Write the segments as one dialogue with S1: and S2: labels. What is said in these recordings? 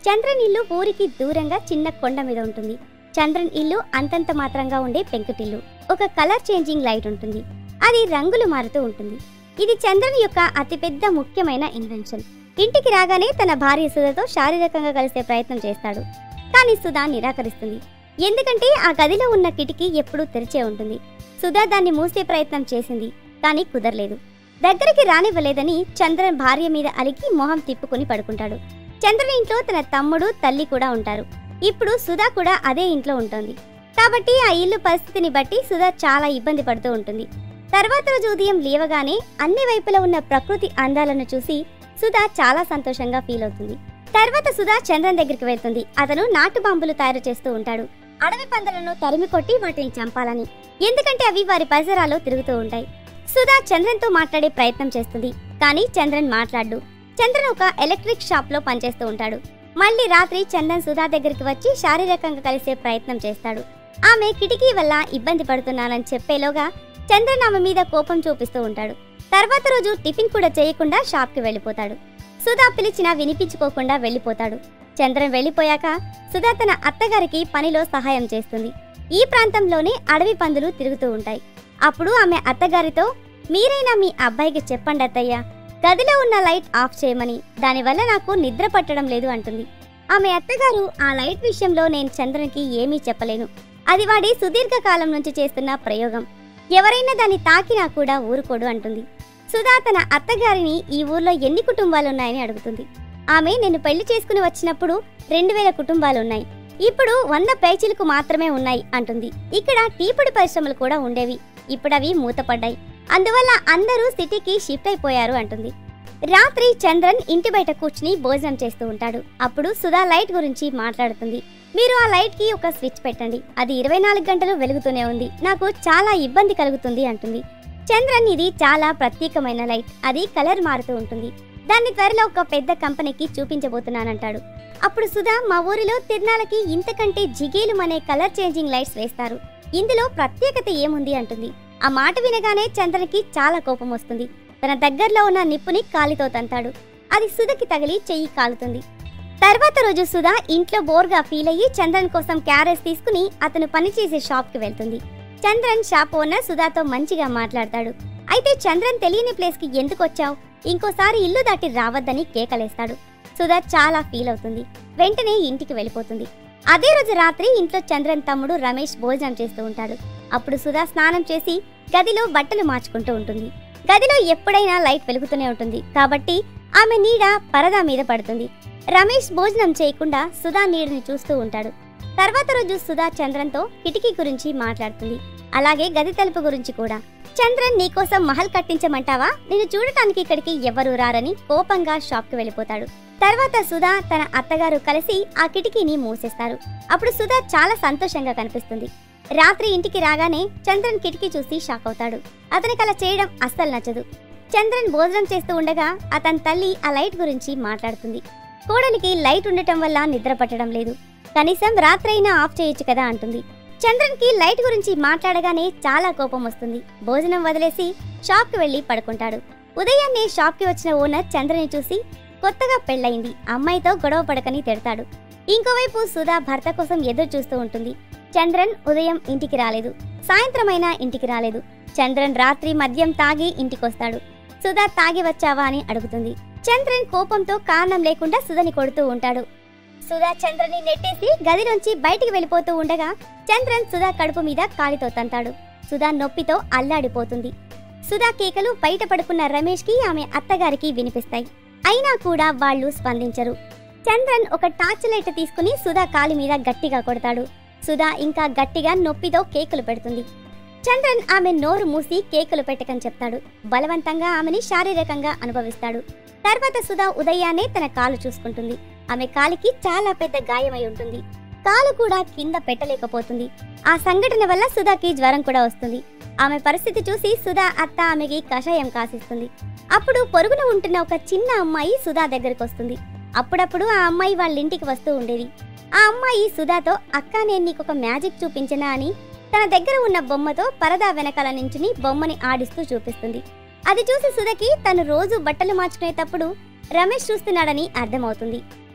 S1: చంద్రన్ ఇల్లు ఊరికి దూరంగా చిన్న కొండ మీద ఉంటుంది చంద్రన్ ఇల్లు అంతంత మాత్రంగా ఉండే పెంకుటిల్లు ఒక కలర్ చేంజింగ్ లైట్ ఉంటుంది అది రంగులు మారుతూ ఉంటుంది ఇది చంద్రన్ యొక్క అతిపెద్ద ముఖ్యమైన ఇన్వెన్షన్ ఇంటికి రాగానే తన భార్య సుధతో శారీరకంగా కలిసే ప్రయత్నం చేస్తాడు కానీ సుధా నిరాకరిస్తుంది ఎందుకంటే ఆ గదిలో ఉన్న కిటికీ ఎప్పుడూ తెరిచే ఉంటుంది సుధా దాన్ని మూసే ప్రయత్నం చేసింది కానీ కుదరలేదు దగ్గరికి రానివ్వలేదని చంద్రన్ భార్య మీద అలిగి మొహం తిప్పుకొని పడుకుంటాడు చంద్రన్ ఇంట్లో తన తమ్ముడు తల్లి కూడా ఉంటారు ఇప్పుడు సుధా కూడా అదే ఇంట్లో ఉంటుంది కాబట్టి ఆ ఇల్లు పరిస్థితిని బట్టి సుధా చాలా ఇబ్బంది పడుతూ ఉంటుంది తర్వాత రోజు ఉదయం లేవగానే అన్ని వైపులా ఉన్న ప్రకృతి అందాలను చూసి సుధా చాలా సంతోషంగా ఫీల్ అవుతుంది తర్వాత సుధా చంద్రన్ దగ్గరికి వెళ్తుంది అతను నాటు బాంబులు తయారు చేస్తూ ఉంటాడు అడవి పందులను తరిమి కొట్టి వాటిని చంపాలని ఎందుకంటే అవి వారి పరిసరాల్లో తిరుగుతూ ఉంటాయి సుధా చంద్రన్తో మాట్లాడే ప్రయత్నం చేస్తుంది కానీ చంద్రన్ మాట్లాడు చంద్రన్ ఒక ఎలక్ట్రిక్ షాప్ లో పనిచేస్తూ ఉంటాడు మళ్ళీ రాత్రి చందన్ సుధా దగ్గరికి వచ్చి శారీరకంగా కలిసే ప్రయత్నం చేస్తాడు ఆమె కిటికీ వల్ల ఇబ్బంది పడుతున్నానని చెప్పేలోగా చంద్రన్ ఆమె మీద కోపం చూపిస్తూ ఉంటాడు తర్వాత రోజు టిఫిన్ కూడా చేయకుండా షాప్కి వెళ్ళిపోతాడు సుధా పిలిచినా వినిపించుకోకుండా వెళ్ళిపోతాడు చంద్రన్ వెళ్ళిపోయాక సుధా తన అత్తగారికి పనిలో సహాయం చేస్తుంది ఈ ప్రాంతంలోనే అడవి పందులు తిరుగుతూ ఉంటాయి అప్పుడు ఆమె అత్తగారితో మీరైనా మీ అబ్బాయికి చెప్పండి అత్తయ్య గదిలో ఉన్న లైట్ ఆఫ్ చేయమని దానివల్ల నాకు నిద్ర పట్టడం లేదు అంటుంది ఆమె అత్తగారు ఆ లైట్ విషయంలో నేను చంద్రన్కి ఏమీ చెప్పలేను అది వాడి సుదీర్ఘ కాలం నుంచి చేస్తున్న ప్రయోగం ఎవరైనా దాన్ని తాకినా కూడా ఊరుకోడు అంటుంది సుధా తన అత్తగారిని ఈ ఊర్లో ఎన్ని కుటుంబాలున్నాయని అడుగుతుంది ఆమె నేను పెళ్లి చేసుకుని వచ్చినప్పుడు రెండు వేల కుటుంబాలున్నాయి ఇప్పుడు వంద పేచీలకు మాత్రమే ఉన్నాయి అంటుంది ఇక్కడ టీపుడి పరిశ్రమలు కూడా ఉండేవి ఇప్పుడు అవి మూతపడ్డాయి అందువల్ల అందరూ సిటీకి షిఫ్ట్ అయిపోయారు అంటుంది రాత్రి చంద్రన్ ఇంటి బయట కూర్చుని భోజనం చేస్తూ ఉంటాడు అప్పుడు సుధా లైట్ గురించి మాట్లాడుతుంది మీరు ఆ లైట్ కి ఒక స్విచ్ పెట్టండి అది ఇరవై నాలుగు గంటలు వెలుగుతూనే ఉంది నాకు చాలా ఇబ్బంది కలుగుతుంది అంటుంది చంద్రన్ ఇది చాలా ప్రత్యేకమైన లైట్ అది కలర్ మారుతూ ఉంటుంది దాన్ని త్వరలో ఒక పెద్ద కంపెనీకి చూపించబోతున్నానంటాడు అప్పుడు సుధా మా ఊరిలో తిరునాళ్ళకి ఇంతకంటే జిగేలు అనే కలర్ చేంజింగ్ లైట్స్ వేస్తారు ఇందులో ప్రత్యేకత ఏముంది అంటుంది ఆ మాట వినగానే చంద్రన్కి చాలా కోపం వస్తుంది తన దగ్గరలో ఉన్న నిప్పుని కాలితో తంతాడు అది సుధకి తగిలి చెయ్యి కాలుతుంది తర్వాత రోజు సుధా ఇంట్లో బోర్గా ఫీల్ అయ్యి చంద్రన్ కోసం క్యారెస్ తీసుకుని అతను పనిచేసే షాప్కి వెళ్తుంది చంద్రన్ షాప్ ఓనర్ సుధాతో మంచిగా మాట్లాడతాడు అయితే చంద్రన్ తెలియని ప్లేస్కి ఎందుకు వచ్చావు ఇంకోసారి ఇల్లు దాటి రావద్దని కేకలేస్తాడు సుధా చాలా ఫీల్ అవుతుంది వెంటనే ఇంటికి వెళ్ళిపోతుంది అదే రోజు రాత్రి ఇంట్లో చంద్రన్ తమ్ముడు రమేష్ భోజనం చేస్తూ ఉంటాడు అప్పుడు సుధా స్నానం చేసి గదిలో బట్టలు మార్చుకుంటూ ఉంటుంది గదిలో ఎప్పుడైనా లైట్ వెలుగుతూనే ఉంటుంది కాబట్టి ఆమె నీడ పరదా మీద పడుతుంది రమేష్ భోజనం చేయకుండా సుధా నీడని చూస్తూ ఉంటాడు తర్వాత రోజు సుధా చంద్రన్తో కిటికీ గురించి మాట్లాడుతుంది అలాగే గది తలుపు గురించి కూడా చంద్రన్ నీకోసం మహల్ కట్టించమంటావా నేను చూడటానికి ఇక్కడికి ఎవరు రారని కోపంగా షాప్కి వెళ్ళిపోతాడు తర్వాత సుధా తన అత్తగారు కలిసి ఆ కిటికీని మూసేస్తారు అప్పుడు సుధా చాలా సంతోషంగా కనిపిస్తుంది రాత్రి ఇంటికి రాగానే చంద్రన్ కిటికీ చూసి షాక్ అవుతాడు అతనికి అలా చేయడం అస్సలు నచ్చదు చంద్రన్ భోజనం చేస్తూ ఉండగా అతని తల్లి ఆ లైట్ గురించి మాట్లాడుతుంది కోడలికి లైట్ ఉండటం వల్ల నిద్ర పట్టడం లేదు కనీసం రాత్రైనా ఆఫ్ చేయొచ్చు కదా అంటుంది చంద్రన్ కి లైట్ గురించి మాట్లాడగానే చాలా కోపం వస్తుంది భోజనం వదిలేసి షాప్ కి వెళ్లి పడుకుంటాడు ఉదయాన్నే షాప్ కి వచ్చిన ఓనర్ చంద్రని చూసి కొత్తగా పెళ్ళయింది అమ్మాయితో గొడవ పడకని తిడతాడు ఇంకోవైపు సుధా భర్త కోసం ఎదురు చూస్తూ ఉంటుంది చంద్రన్ ఉదయం ఇంటికి రాలేదు సాయంత్రమైనా ఇంటికి రాలేదు చంద్రన్ రాత్రి మద్యం తాగి ఇంటికొస్తాడు సుధా తాగి వచ్చావా అని అడుగుతుంది చంద్రన్ కోపంతో కారణం లేకుండా సుధని కొడుతూ ఉంటాడు సుధా చంద్రని నెట్టేసి గది నుంచి బయటికి వెళ్ళిపోతూ ఉండగా చంద్రన్ సుధా కడుపు మీద కాలితో తంతాడు సుధా నొప్పితో అల్లాడిపోతుంది సుధా కేకలు బయట పడుకున్న రమేష్ కి ఆమె అత్తగారికి వినిపిస్తాయి అయినా కూడా వాళ్ళు స్పందించరు చంద్రన్ ఒక టార్చ్ లైట్ తీసుకుని సుధా కాలి మీద గట్టిగా కొడతాడు సుధా ఇంకా గట్టిగా నొప్పితో కేకులు పెడుతుంది చంద్రన్ ఆమె నోరు మూసి కేకులు పెట్టకని చెప్తాడు బలవంతంగా ఆమెని శారీరకంగా అనుభవిస్తాడు తర్వాత సుధా ఉదయాన్నే తన కాలు చూసుకుంటుంది ఆమె కాలికి చాలా పెద్ద గాయమై ఉంటుంది కాలు కూడా కింద పెట్టలేకపోతుంది ఆ సంఘటన వల్ల సుధాకి జ్వరం కూడా వస్తుంది ఆమె పరిస్థితి చూసి సుధా అత్త ఆమెకి కషాయం కాసిస్తుంది అప్పుడు పొరుగున ఉంటున్న ఒక చిన్న అమ్మాయి సుధా దగ్గరికి వస్తుంది అప్పుడప్పుడు ఆ అమ్మాయి వాళ్ళ ఇంటికి వస్తూ ఉండేది ఆ అమ్మాయి సుధాతో అక్క నేను నీకు ఒక మ్యాజిక్ చూపించనా అని తన దగ్గర ఉన్న బొమ్మతో పరదా వెనకాల నించుని బొమ్మని ఆడిస్తూ చూపిస్తుంది అది చూసి సుధకి తను రోజు బట్టలు మార్చుకునేటప్పుడు రమేష్ చూస్తున్నాడని అర్థమవుతుంది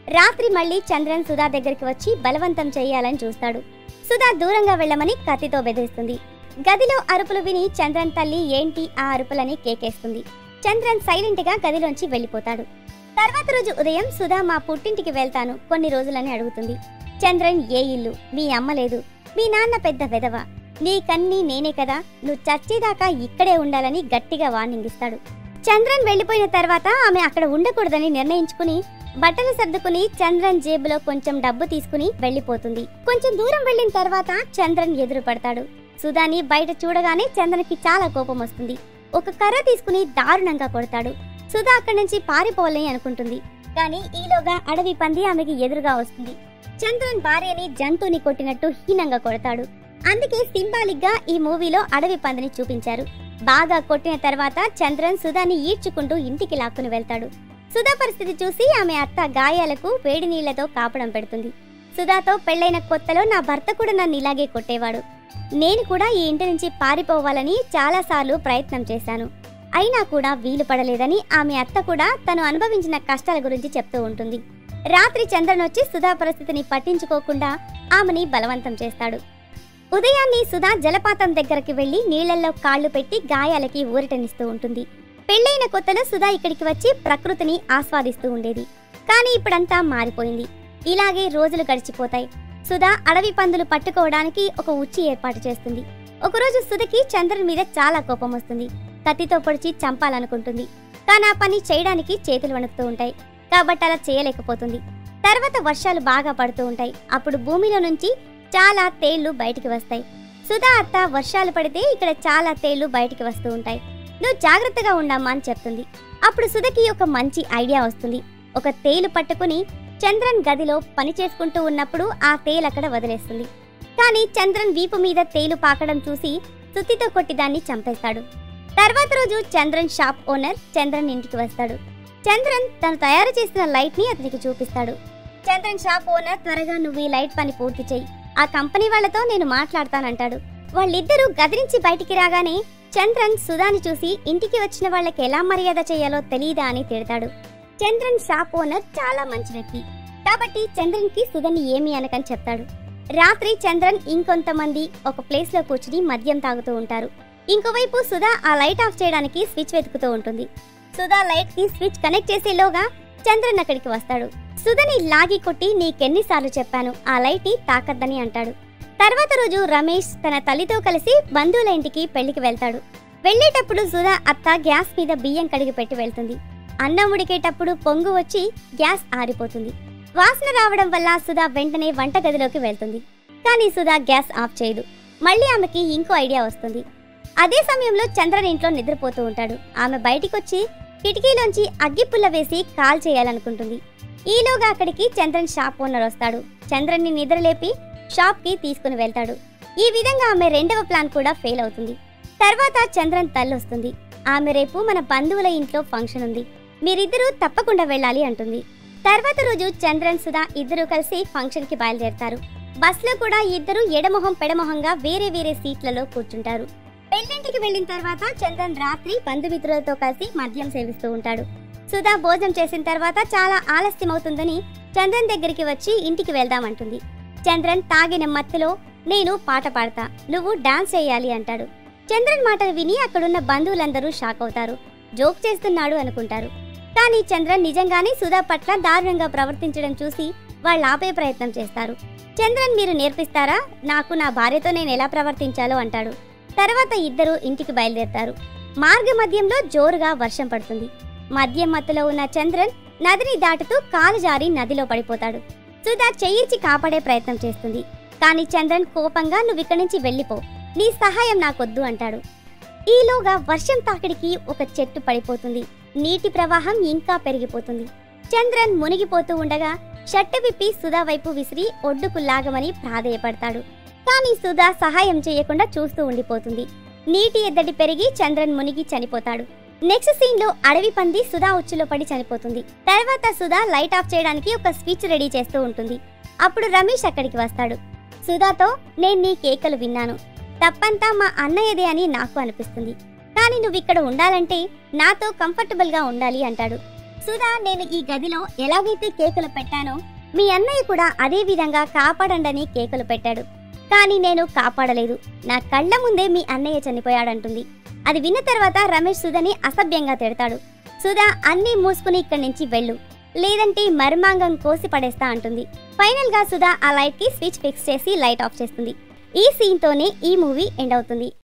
S1: రాత్రి మళ్ళీ చంద్రన్ సుధా దగ్గరికి వచ్చి బలవంతం చేయాలని చూస్తాడు సుధా దూరంగా వెళ్ళమని కత్తితో బెదిరిస్తుంది గదిలో అరుపులు విని చంద్రన్ తల్లి ఏంటి ఆ అరుపులని కేకేస్తుంది చంద్రన్ సైలెంట్ గా గదిలోంచి వెళ్ళిపోతాడు తర్వాత రోజు ఉదయం సుధా మా పుట్టింటికి వెళ్తాను కొన్ని రోజులని అడుగుతుంది చంద్రన్ ఏ ఇల్లు మీ అమ్మ లేదు మీ నాన్న పెద్ద వెదవ నీకన్నీ నేనే కదా నువ్వు చచ్చేదాకా ఇక్కడే ఉండాలని గట్టిగా వార్నింగ్ ఇస్తాడు చంద్రన్ వెళ్ళిపోయిన తర్వాత ఆమె అక్కడ ఉండకూడదని నిర్ణయించుకుని బట్టలు సర్దుకుని చంద్రన్ జేబులో కొంచెం డబ్బు తీసుకుని వెళ్ళిపోతుంది కొంచెం దూరం వెళ్ళిన తర్వాత చంద్రన్ ఎదురు పడతాడు సుధాని బయట చూడగానే చంద్రన్కి చాలా కోపం వస్తుంది ఒక కర్ర తీసుకుని దారుణంగా కొడతాడు సుధా అక్కడి నుంచి పారిపోవాలని అనుకుంటుంది కానీ ఈలోగా అడవి పంది ఆమెకి ఎదురుగా వస్తుంది చంద్రన్ భార్యని జంతువుని కొట్టినట్టు హీనంగా కొడతాడు అందుకే సింబాలిక్ గా ఈ మూవీలో అడవి పందిని చూపించారు బాగా కొట్టిన తర్వాత చంద్రన్ సుధాని ఈడ్చుకుంటూ ఇంటికి లాక్కుని వెళ్తాడు సుధా పరిస్థితి చూసి ఆమె అత్త గాయాలకు వేడి నీళ్లతో కాపడం పెడుతుంది సుధాతో పెళ్ళైన కొత్తలో నా భర్త కూడా నన్ను ఇలాగే కొట్టేవాడు నేను కూడా ఈ ఇంటి నుంచి పారిపోవాలని చాలాసార్లు ప్రయత్నం చేశాను అయినా కూడా వీలు పడలేదని ఆమె అత్త కూడా తను అనుభవించిన కష్టాల గురించి చెప్తూ ఉంటుంది రాత్రి చంద్రన్ వచ్చి సుధా పరిస్థితిని పట్టించుకోకుండా ఆమెని బలవంతం చేస్తాడు ఉదయాన్నే సుధా జలపాతం దగ్గరికి వెళ్లి నీళ్లలో కాళ్లు పెట్టి గాయాలకి ఊరటనిస్తూ ఉంటుంది పెళ్ళైన కొత్తలో సుధా ఇక్కడికి వచ్చి ప్రకృతిని ఆస్వాదిస్తూ ఉండేది కానీ ఇప్పుడంతా మారిపోయింది ఇలాగే రోజులు గడిచిపోతాయి సుధా అడవి పందులు పట్టుకోవడానికి ఒక ఉచ్చి ఏర్పాటు చేస్తుంది ఒకరోజు సుధకి చంద్రన్ మీద చాలా కోపం వస్తుంది కత్తితో పొడిచి చంపాలనుకుంటుంది కానీ ఆ పని చేయడానికి చేతులు వణుకుతూ ఉంటాయి కాబట్టి అలా చేయలేకపోతుంది తర్వాత వర్షాలు బాగా పడుతూ ఉంటాయి అప్పుడు భూమిలో నుంచి చాలా తేళ్లు బయటికి వస్తాయి సుధా అత్త వర్షాలు పడితే ఇక్కడ చాలా తేళ్లు బయటికి వస్తూ ఉంటాయి నువ్వు జాగ్రత్తగా ఉండమ్మా అని చెప్తుంది అప్పుడు సుధకి ఒక మంచి ఐడియా వస్తుంది ఒక తేలు పట్టుకుని చంద్రన్ గదిలో పని చేసుకుంటూ ఉన్నప్పుడు ఆ తేలు అక్కడ వదిలేస్తుంది కానీ చంద్రన్ వీపు మీద తేలు పాకడం చూసి సుత్తితో కొట్టి దాన్ని చంపేస్తాడు తర్వాత రోజు చంద్రన్ షాప్ ఓనర్ చంద్రన్ ఇంటికి వస్తాడు చంద్రన్ తను తయారు చేసిన లైట్ ని అతనికి చూపిస్తాడు చంద్రన్ షాప్ ఓనర్ త్వరగా నువ్వు ఈ లైట్ పని పూర్తి చేయి ఆ కంపెనీ వాళ్ళతో నేను మాట్లాడతానంటాడు వాళ్ళిద్దరూ గది నుంచి బయటికి రాగానే చంద్రన్ సుధాని చూసి ఇంటికి వచ్చిన వాళ్ళకి ఎలా మర్యాద చేయాలో తెలియదా అని తిడతాడు చంద్రన్ షాప్ ఓనర్ చాలా మంచి వ్యక్తి కాబట్టి చంద్రన్ కి సుధని ఏమి అనకని చెప్తాడు రాత్రి చంద్రన్ ఇంకొంతమంది ఒక ప్లేస్ లో కూర్చుని మద్యం తాగుతూ ఉంటారు ఇంకోవైపు సుధా ఆ లైట్ ఆఫ్ చేయడానికి స్విచ్ వెతుకుతూ ఉంటుంది సుధా లైట్ కి స్విచ్ కనెక్ట్ చేసేలోగా చంద్రన్ అక్కడికి వస్తాడు సుధని లాగి కొట్టి నీకెన్నిసార్లు చెప్పాను ఆ లైట్ ని తాకద్దని అంటాడు తర్వాత రోజు రమేష్ తన తల్లితో కలిసి బంధువుల ఇంటికి పెళ్లికి వెళ్తాడు వెళ్ళేటప్పుడు సుధా అత్త గ్యాస్ మీద బియ్యం కడిగి పెట్టి వెళ్తుంది అన్నం ఉడికేటప్పుడు పొంగు వచ్చి గ్యాస్ ఆరిపోతుంది వాసన రావడం వల్ల సుధా వెంటనే వంటగదిలోకి వెళ్తుంది కానీ సుధా గ్యాస్ ఆఫ్ చేయదు మళ్ళీ ఆమెకి ఇంకో ఐడియా వస్తుంది అదే సమయంలో చంద్రన్ ఇంట్లో నిద్రపోతూ ఉంటాడు ఆమె బయటికొచ్చి కిటికీలోంచి అగ్గిపుల్ల వేసి కాల్ చేయాలనుకుంటుంది ఈలోగా అక్కడికి చంద్రన్ షాప్ ఓనర్ వస్తాడు చంద్రన్ని నిద్రలేపి షాప్ కి తీసుకుని వెళ్తాడు ఈ విధంగా ఆమె రెండవ ప్లాన్ కూడా ఫెయిల్ అవుతుంది తర్వాత చంద్రన్ తల్లి వస్తుంది ఆమె రేపు మన బంధువుల ఇంట్లో ఫంక్షన్ ఉంది మీరిద్దరూ తప్పకుండా వెళ్ళాలి అంటుంది తర్వాత రోజు చంద్రన్ సుధా ఇద్దరు కలిసి ఫంక్షన్ కి బయలుదేరతారు బస్లో కూడా ఇద్దరు ఎడమొహం పెడమొహంగా వేరే వేరే సీట్లలో కూర్చుంటారు పెళ్ళింటికి వెళ్ళిన తర్వాత చంద్రన్ రాత్రి బంధుమిత్రులతో కలిసి మద్యం సేవిస్తూ ఉంటాడు సుధా భోజనం చేసిన తర్వాత చాలా ఆలస్యం అవుతుందని చంద్రన్ దగ్గరికి వచ్చి ఇంటికి వెళ్దామంటుంది చంద్రన్ తాగిన మత్తులో నేను పాట పాడతా నువ్వు డాన్స్ చేయాలి అంటాడు చంద్రన్ మాటలు విని అక్కడున్న బంధువులందరూ షాక్ అవుతారు జోక్ చేస్తున్నాడు అనుకుంటారు కానీ చంద్రన్ నిజంగానే సుధా పట్ల దారుణంగా ప్రవర్తించడం చూసి వాళ్ళు ఆపే ప్రయత్నం చేస్తారు చంద్రన్ మీరు నేర్పిస్తారా నాకు నా భార్యతో నేను ఎలా ప్రవర్తించాలో అంటాడు తర్వాత ఇద్దరు ఇంటికి బయలుదేరతారు మార్గ మధ్యంలో జోరుగా వర్షం పడుతుంది మద్యం మత్తులో ఉన్న చంద్రన్ నదిని దాటుతూ కాలు జారి నదిలో పడిపోతాడు సుధా చెయ్యిచి కాపాడే ప్రయత్నం చేస్తుంది కానీ చంద్రన్ కోపంగా నువ్వు ఇక్కడి నుంచి వెళ్ళిపో నీ సహాయం నాకొద్దు అంటాడు ఈలోగా వర్షం తాకిడికి ఒక చెట్టు పడిపోతుంది నీటి ప్రవాహం ఇంకా పెరిగిపోతుంది చంద్రన్ మునిగిపోతూ ఉండగా షట్టు విప్పి సుధా వైపు విసిరి ఒడ్డుకు లాగమని ప్రాధేయపడతాడు కానీ సుధా సహాయం చేయకుండా చూస్తూ ఉండిపోతుంది నీటి ఎద్దడి పెరిగి చంద్రన్ మునిగి చనిపోతాడు నెక్స్ట్ సీన్ లో అడవి పంది సుధా ఉచ్చులో పడి చనిపోతుంది తర్వాత సుధా లైట్ ఆఫ్ చేయడానికి ఒక స్విచ్ రెడీ చేస్తూ ఉంటుంది అప్పుడు రమేష్ అక్కడికి వస్తాడు సుధాతో నేను నీ కేకలు విన్నాను తప్పంతా మా అన్నయ్యదే అని నాకు అనిపిస్తుంది కానీ నువ్వు ఇక్కడ ఉండాలంటే నాతో కంఫర్టబుల్ గా ఉండాలి అంటాడు సుధా నేను ఈ గదిలో ఎలాగైతే కేకులు పెట్టానో మీ అన్నయ్య కూడా అదే విధంగా కాపాడండని కేకులు పెట్టాడు కానీ నేను కాపాడలేదు నా కళ్ళ ముందే మీ అన్నయ్య చనిపోయాడంటుంది అది విన్న తర్వాత రమేష్ సుధని అసభ్యంగా తిడతాడు సుధా అన్నీ మూసుకుని ఇక్కడి నుంచి వెళ్ళు లేదంటే మర్మాంగం కోసి పడేస్తా అంటుంది ఫైనల్ గా సుధా ఆ లైట్ కి స్విచ్ ఫిక్స్ చేసి లైట్ ఆఫ్ చేస్తుంది ఈ సీన్ తోనే ఈ మూవీ ఎండ్ అవుతుంది